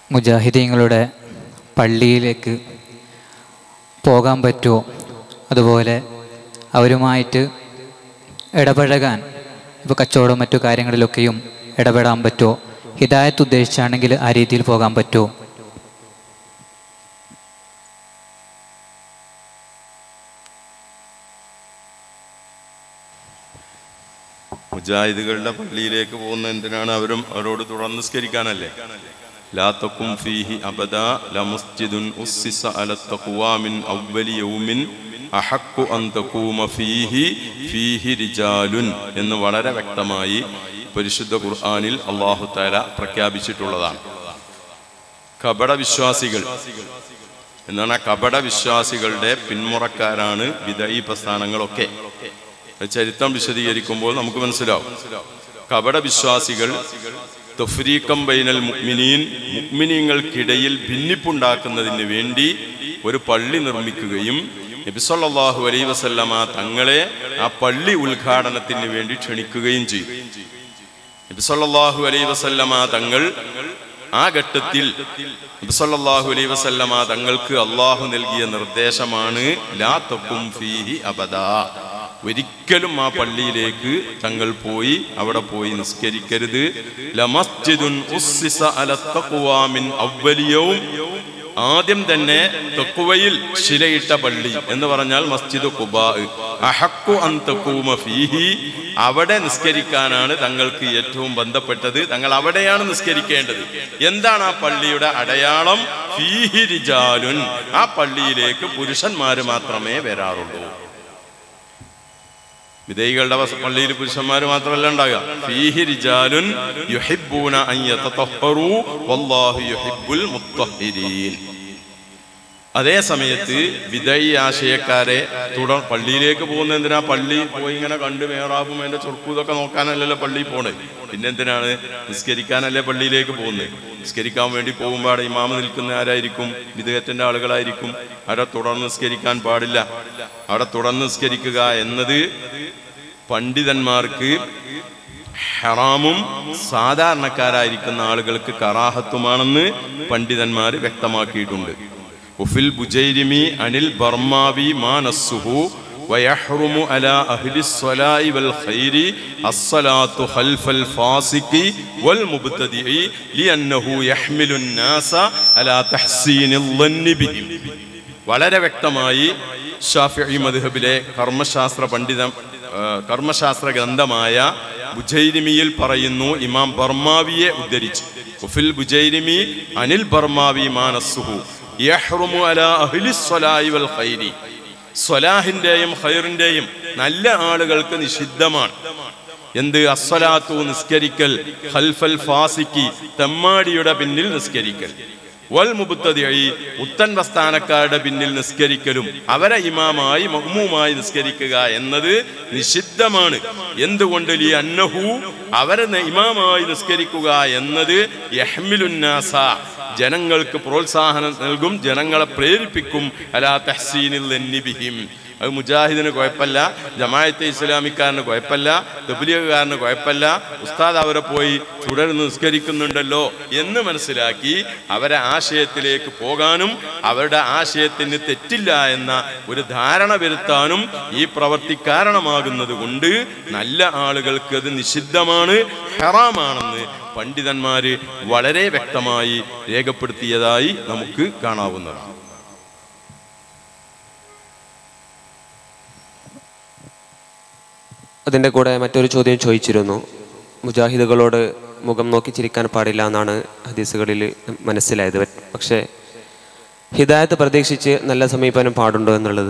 മുജാഹിദീങ്ങളുടെ പള്ളിയിലേക്ക് പോകാൻ പറ്റുമോ അതുപോലെ അവരുമായിട്ട് ഇടപഴകാൻ ഇപ്പോൾ കച്ചവടം മറ്റു കാര്യങ്ങളിലൊക്കെയും ഇടപെടാൻ പറ്റുമോ ഹിദായത്ത് ഉദ്ദേശിച്ചാണെങ്കിൽ ആ രീതിയിൽ പോകാൻ പറ്റുമോ മുജാഹിദുകളുടെ പള്ളിയിലേക്ക് പോകുന്ന എന്തിനാണ് അവരും അവരോട് തുടർന്ന് നിസ്കരിക്കാനല്ലേ ലാ തക്കും ഫീഹി അബദ ലമുസ്ജിദുൻ ഉസ്സിസ അല തഖ്വാ മിൻ അവ്വലി യൗമിൻ അഹക്കു അൻ തഖൂമ ഫീഹി ഫീഹി റിജാലുൻ എന്ന് വളരെ വ്യക്തമായി പരിശുദ്ധ ഖുർആനിൽ അല്ലാഹു തആല പ്രഖ്യാപിച്ചിട്ടുള്ളതാണ് കപട വിശ്വാസികൾ എന്നാണ് ആ കപട വിശ്വാസികളുടെ പിന്മുറക്കാരാണ് വിദയി പ്രസ്ഥാനങ്ങളൊക്കെ അത് ചരിത്രം വിശദീകരിക്കുമ്പോൾ നമുക്ക് മനസ്സിലാവും കപട വിശ്വാസികൾ തഫ്രീക്കം ബൈനൽ മുഅ്മിനീൻ മുഅ്മിനീങ്ങൾക്കിടയിൽ ഭിന്നിപ്പുണ്ടാക്കുന്നതിന് വേണ്ടി ഒരു പള്ളി നിർമ്മിക്കുകയും നബിസല്ലാഹു അലൈ വസല്ലമ തങ്ങളെ ആ പള്ളി ഉദ്ഘാടനത്തിന് വേണ്ടി ക്ഷണിക്കുകയും ചെയ്തു നബിസല്ലാഹു അലൈ വസല്ലമ തങ്ങൾ ആ ഘട്ടത്തിൽ നബിസല്ലാഹു അലൈ വസല്ലമ തങ്ങൾക്ക് അള്ളാഹു നൽകിയ നിർദ്ദേശമാണ് ലാ തക്കും ഫീഹി അബദാ ഒരിക്കലും ആ പള്ളിയിലേക്ക് തങ്ങൾ പോയി അവിടെ പോയി നിസ്കരിക്കരുത് ലമസ്ജിദുൻ ഉസ്സിസ അല തഖ്വാ മിൻ അവ്വലിയവും ആദ്യം തന്നെ തെക്കുവയിൽ ശിലയിട്ട പള്ളി എന്ന് പറഞ്ഞാൽ മസ്ജിദ് കുബാ അഹക്കു അൻ തഖൂമ ഫീഹി അവിടെ നിസ്കരിക്കാനാണ് തങ്ങൾക്ക് ഏറ്റവും ബന്ധപ്പെട്ടത് തങ്ങൾ അവിടെയാണ് നിസ്കരിക്കേണ്ടത് എന്താണ് ആ പള്ളിയുടെ അടയാളം ഫീഹി റിജാലുൻ ആ പള്ളിയിലേക്ക് പുരുഷന്മാര് മാത്രമേ വരാറുള്ളൂ വിധേയികളുടെ വസ- പള്ളിയിൽ പുരുഷന്മാർ മാത്രമല്ല ഉണ്ടാകുക ഫീഹി റിജാലുൻ യുഹിബ്ബൂന അൻ യതതഹറു വല്ലാഹു യുഹിബ്ബുൽ മുത്തഹിരീൻ അതേ സമയത്ത് വിധയി ആശയക്കാരെ തുടർ പള്ളിയിലേക്ക് പോകുന്ന എന്തിനാ പള്ളി പോയി ഇങ്ങനെ കണ്ട് മേറാബും അതിന്റെ ചൊർക്കും ഇതൊക്കെ നോക്കാനല്ലല്ലോ പള്ളിയിൽ പോണേ പിന്നെ എന്തിനാണ് നിസ്കരിക്കാനല്ലേ പള്ളിയിലേക്ക് പോകുന്നത് നിസ്കരിക്കാൻ വേണ്ടി പോകുമ്പോൾ അവിടെ ഇമാമ നിൽക്കുന്ന ആരായിരിക്കും വിധേയത്തിന്റെ ആളുകളായിരിക്കും അവിടെ തുടർന്ന് നിസ്കരിക്കാൻ പാടില്ല അവിടെ തുടർന്ന് നിസ്കരിക്കുക എന്നത് പണ്ഡിതന്മാർക്ക് ഹറാമും സാധാരണക്കാരായിരിക്കുന്ന ആളുകൾക്ക് കറാഹത്തുമാണെന്ന് പണ്ഡിതന്മാർ വ്യക്തമാക്കിയിട്ടുണ്ട് ഉഫിൽ ബുജൈരിമി അനിൽ ബർമാവി മാ നസ്സുഹു ويحرم على أهل الصلاة والخير الصلاة خلف الفاسق والمبتدع لأنه يحمل الناس على تحسين الظن بهم വളരെ വ്യക്തമായി ഷാഫി മദ്ഹബിലെ കർമ്മശാസ്ത്ര പണ്ഡിതം ആ, കർമ്മശാസ്ത്ര ഗ്രന്ഥമായ ബുജൈരിമിയിൽ പറയുന്നു ഇമാം ബർമാവിയെ ഉദ്ധരിച്ചു ഉഫിൽ ബുജൈരിമി അനിൽ ബർമാവി മാനസുഹു യഹ്റുമു അലാ അഹ്ലി സ്വലായി വൽ ഖൈരി സ്വലാഹിന്റെയും ഖൈറിന്റെയും നല്ല ആളുകൾക്ക് നിഷിദ്ധമാണ് എന്ത് അസ്വലാത്തു നിസ്കരിക്കൽ ഖൽഫൽ ഫാസിക്കി തെമ്മാടിയുടെ പിന്നിൽ നിസ്കരിക്കൽ വൽ മുബുത്തതിഴി ഉത്തൻ പ്രസ്ഥാനക്കാരുടെ പിന്നിൽ നിസ്കരിക്കലും അവരെ ഇമാമായി മഹ്മൂമായി നിസ്കരിക്കുക എന്നത് നിഷിദ്ധമാണ് എന്തുകൊണ്ട് ലി അന്നഹു അവരെ ന- ഇമാമായി നിസ്കരിക്കുക എന്നത് യഹ്മിലുന്നാസ ജനങ്ങൾക്ക് പ്രോത്സാഹനം നൽകും ജനങ്ങളെ പ്രേരിപ്പിക്കും അലാ തഹ്സീനിൽ എന്നിബിഹിം അത് മുജാഹിദിന് കുഴപ്പമില്ല ജമായത്തെ ഇസ്ലാമിക്കാരന് കുഴപ്പമില്ല തബ്ലീഗുകാരന് കുഴപ്പമില്ല ഉസ്താദ് അവരെ പോയി തുടർന്ന് നിസ്കരിക്കുന്നുണ്ടല്ലോ എന്ന് മനസ്സിലാക്കി അവരെ ആശയത്തിലേക്ക് പോകാനും അവരുടെ ആശയത്തിന് തെറ്റില്ല എന്ന ഒരു ധാരണ വരുത്താനും ഈ പ്രവൃത്തി കാരണമാകുന്നത് കൊണ്ട് നല്ല ആളുകൾക്ക് അത് നിഷിദ്ധമാണ് ഹറാമാണെന്ന് പണ്ഡിതന്മാര് വളരെ വ്യക്തമായി രേഖപ്പെടുത്തിയതായി നമുക്ക് കാണാവുന്നതാണ് അതിൻ്റെ കൂടെ മറ്റൊരു ചോദ്യം ചോദിച്ചിരുന്നു മുജാഹിദുകളോട് മുഖം നോക്കി ചിരിക്കാൻ പാടില്ല എന്നാണ് ഹദീസുകളിൽ മനസ്സിലായത് പക്ഷേ ഹിദായത്ത് പ്രതീക്ഷിച്ച് നല്ല സമീപനം പാടുണ്ടോ എന്നുള്ളത്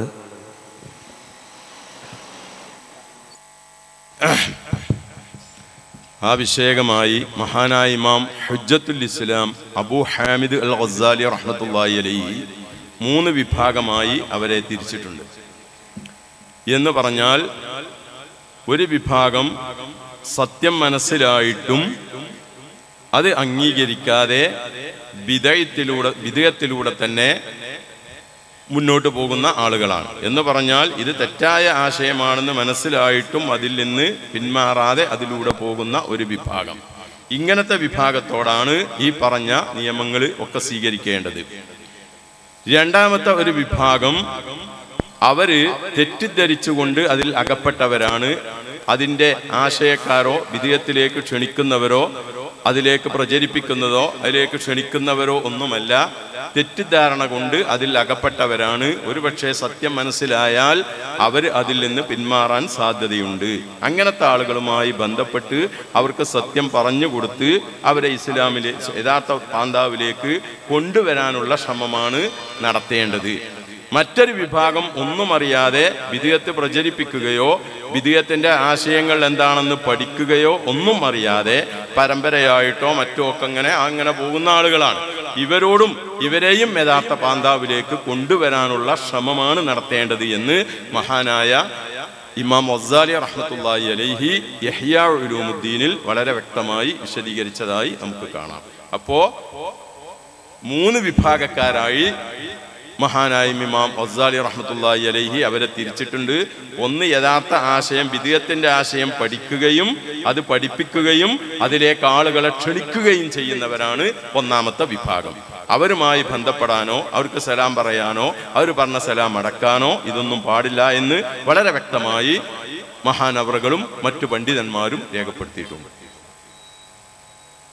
ആ വിഷയകമായി മഹാനായ ഇമാം ഹുജ്ജത്തുൽ ഇസ്ലാം അബൂ ഹാമിദ് അൽ ഖസാലി റഹ്മത്തുള്ളാഹി അലൈഹി മൂന്ന് വിഭാഗമായി അവരെ തിരിച്ചിട്ടുണ്ട് എന്ന് പറഞ്ഞാൽ ഒരു വിഭാഗം സത്യം മനസ്സിലായിട്ടും അത് അംഗീകരിക്കാതെ വിധയത്തിലൂടെ വിധേയത്തിലൂടെ തന്നെ മുന്നോട്ട് പോകുന്ന ആളുകളാണ് എന്ന് പറഞ്ഞാൽ ഇത് തെറ്റായ ആശയമാണെന്ന് മനസ്സിലായിട്ടും അതിൽ നിന്ന് പിന്മാറാതെ അതിലൂടെ പോകുന്ന ഒരു വിഭാഗം ഇങ്ങനത്തെ വിഭാഗത്തോടാണ് ഈ പറഞ്ഞ നിയമങ്ങൾ ഒക്കെ സ്വീകരിക്കേണ്ടത് രണ്ടാമത്തെ ഒരു വിഭാഗം അവര് തെറ്റിദ്ധരിച്ചുകൊണ്ട് അതിൽ അകപ്പെട്ടവരാണ് അതിൻ്റെ ആശയക്കാരോ വിധേയത്തിലേക്ക് ക്ഷണിക്കുന്നവരോ അതിലേക്ക് പ്രചരിപ്പിക്കുന്നതോ അതിലേക്ക് ക്ഷണിക്കുന്നവരോ ഒന്നുമല്ല തെറ്റിദ്ധാരണ കൊണ്ട് അതിൽ അകപ്പെട്ടവരാണ് ഒരുപക്ഷെ സത്യം മനസ്സിലായാൽ അവർ അതിൽ നിന്ന് പിന്മാറാൻ സാധ്യതയുണ്ട് അങ്ങനത്തെ ആളുകളുമായി ബന്ധപ്പെട്ട് അവർക്ക് സത്യം പറഞ്ഞു കൊടുത്ത് അവരെ ഇസ്ലാമിലെ യഥാർത്ഥ പാന്താവിലേക്ക് കൊണ്ടുവരാനുള്ള ശ്രമമാണ് നടത്തേണ്ടത് മറ്റൊരു വിഭാഗം ഒന്നും അറിയാതെ വിധേയത്തെ പ്രചരിപ്പിക്കുകയോ വിധേയത്തിന്റെ ആശയങ്ങൾ എന്താണെന്ന് പഠിക്കുകയോ ഒന്നും അറിയാതെ പരമ്പരയായിട്ടോ മറ്റോ ഒക്കെ അങ്ങനെ അങ്ങനെ പോകുന്ന ആളുകളാണ് ഇവരോടും ഇവരെയും യഥാർത്ഥ പാന്താവിലേക്ക് കൊണ്ടുവരാനുള്ള ശ്രമമാണ് നടത്തേണ്ടത് എന്ന് മഹാനായ ഇമാം ഒസാലി റഹ്മത്തുള്ളാഹി അലൈഹി യഹ്യാ ഉലൂമുദ്ദീനിൽ വളരെ വ്യക്തമായി വിശദീകരിച്ചതായി നമുക്ക് കാണാം അപ്പോ മൂന്ന് വിഭാഗക്കാരായി മഹാനായ ഇമാം ഒസാലി റഹ്മത്തുള്ളാഹി അലൈഹി അവരെ തിരിച്ചിട്ടുണ്ട് ഒന്ന് യഥാർത്ഥ ആശയം വിധേയത്തിന്റെ ആശയം പഠിക്കുകയും അത് പഠിപ്പിക്കുകയും അതിലേക്ക് ആളുകളെ ക്ഷണിക്കുകയും ചെയ്യുന്നവരാണ് ഒന്നാമത്തെ വിഭാഗം അവരുമായി ബന്ധപ്പെടാനോ അവർക്ക് സലാം പറയാനോ അവർ പറഞ്ഞ സലാം അടക്കാനോ ഇതൊന്നും പാടില്ല എന്ന് വളരെ വ്യക്തമായി മഹാനവറുകളും മറ്റു പണ്ഡിതന്മാരും രേഖപ്പെടുത്തിയിട്ടുണ്ട്